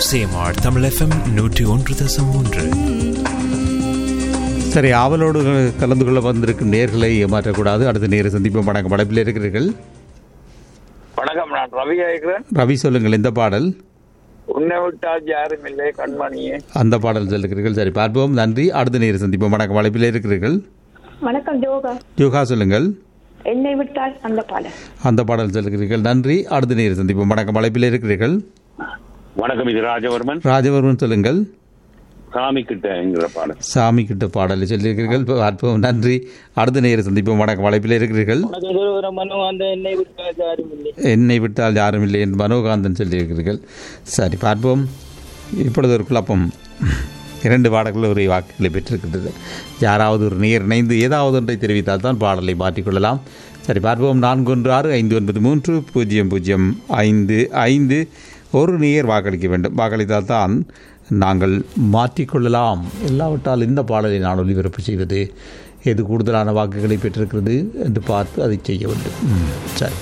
CMR Tamil FM நூற்றி ஒன்று தசம் மூன்று சரி ஆவலோடு கலந்து கொள்ள வந்திருக்கும் நேர்களை ஏமாற்றக்கூடாது அடுத்த நேர சந்திப்போம் வணக்கம் படைப்பில் இருக்கிறீர்கள் வணக்கம் நான் ரவி ஆகிறேன் ரவி சொல்லுங்கள் இந்த பாடல் உன்னை விட்டால் யாரும் இல்லை கண்மணியே அந்த பாடல் சொல்லுகிறீர்கள் சரி பார்ப்போம் நன்றி அடுத்த நேர சந்திப்போம் வணக்கம் அழைப்பில் இருக்கிறீர்கள் வணக்கம் ஜோகா யோகா சொல்லுங்கள் என்னை விட்டால் அந்த பாடல் அந்த பாடல் சொல்லுகிறீர்கள் நன்றி அடுத்த நேர சந்திப்போம் வணக்கம் அழைப்பில் இருக்கிறீர்கள் வணக்கம் இது ராஜவர்மன் ராஜவர்மன் சொல்லுங்கள் சாமி கிட்டங்கிற பாடல் சாமி கிட்ட பாடலை சொல்லியிருக்கிறீர்கள் பார்ப்போம் நன்றி அடுத்த நேர சந்திப்போம் வணக்கம் அழைப்பில் இருக்கிறீர்கள் மனு அந்த என்னை விட்டால் யாரும் இல்லை என்னை விட்டால் யாரும் இல்லை என்று மனோகாந்தன் சொல்லியிருக்கிறீர்கள் சரி பார்ப்போம் இப்பொழுது ஒரு குழப்பம் இரண்டு பாடல்கள் ஒரு வாக்குகளை பெற்றிருக்கின்றது யாராவது ஒரு நேர் இணைந்து ஏதாவது ஒன்றை தெரிவித்தால் தான் பாடலை மாற்றிக்கொள்ளலாம் சரி பார்ப்போம் நான்கு ஒன்று ஆறு ஐந்து ஒன்பது மூன்று பூஜ்ஜியம் பூஜ்ஜியம் ஐந்து ஐந்து ஒரு நேர் வாக்களிக்க வேண்டும் வாக்களித்தால் தான் நாங்கள் மாற்றிக்கொள்ளலாம் இல்லாவிட்டால் இந்த பாடலை நான் ஒளிபரப்பு செய்வது எது கூடுதலான வாக்குகளை பெற்றிருக்கிறது என்று பார்த்து அதை செய்ய வேண்டும் ம், சரி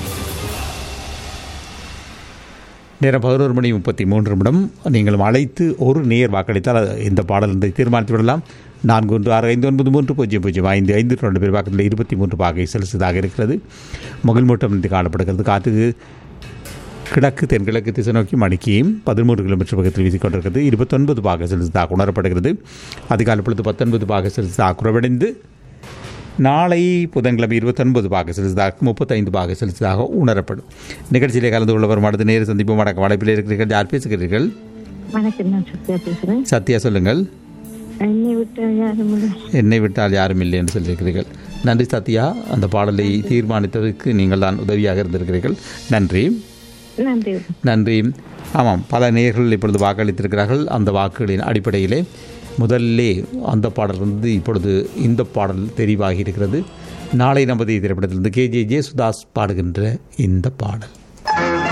நேரம் பதினோரு மணி முப்பத்தி மூன்று நிமிடம் நீங்களும் அழைத்து ஒரு நேர் வாக்களித்தால் அது இந்த பாடல் என்று தீர்மானித்து விடலாம் நான்கு ஒன்று ஆறு ஐந்து ஒன்பது மூன்று பூஜ்ஜியம் பூஜ்ஜியம் ஐந்து ஐந்து ரெண்டு பேர் வாக்குகளில் இருபத்தி மூன்று வாக்கை செலுத்ததாக இருக்கிறது மகிழ்மூட்டம் இன்று காணப்படுகிறது காற்று கிழக்கு தென்கிழக்கு திசை நோக்கி மணிக்கையும் பதிமூன்று கிலோமீட்டர் பக்கத்தில் வீசிக்கொண்டிருக்கிறது இருபத்தொன்பது பாக செலுத்ததாக உணரப்படுகிறது அதிகாலை பொழுது பத்தொன்பது பாக செலுத்ததாக குறைவடைந்து நாளை புதன்கிழமை இருபத்தொன்பது பாக செலுத்ததாக முப்பத்தைந்து பாக செலுத்ததாக உணரப்படும் நிகழ்ச்சியிலே கலந்து கொள்ள வரும் அடுத்த நேர சந்திப்பு வணக்கம் வளைப்பில் இருக்கிறீர்கள் யார் பேசுகிறீர்கள் வணக்கம் நான் சத்யா பேசுறேன் சத்யா சொல்லுங்கள் என்னை விட்டால் யாரும் இல்லை என்னை விட்டால் யாரும் இல்லை என்று சொல்லியிருக்கிறீர்கள் நன்றி சத்யா அந்த பாடலை தீர்மானித்ததற்கு நீங்கள் தான் உதவியாக இருந்திருக்கிறீர்கள் நன்றி நன்றி நன்றி ஆமாம் பல நேயர்கள் இப்பொழுது வாக்களித்திருக்கிறார்கள் அந்த வாக்குகளின் அடிப்படையிலே முதல்லே அந்த பாடல் இருந்து இப்பொழுது இந்த பாடல் தெரிவாகி இருக்கிறது நாளை நமது திரைப்படத்திலிருந்து கே ஜே ஜேசுதாஸ் பாடுகின்ற இந்த பாடல்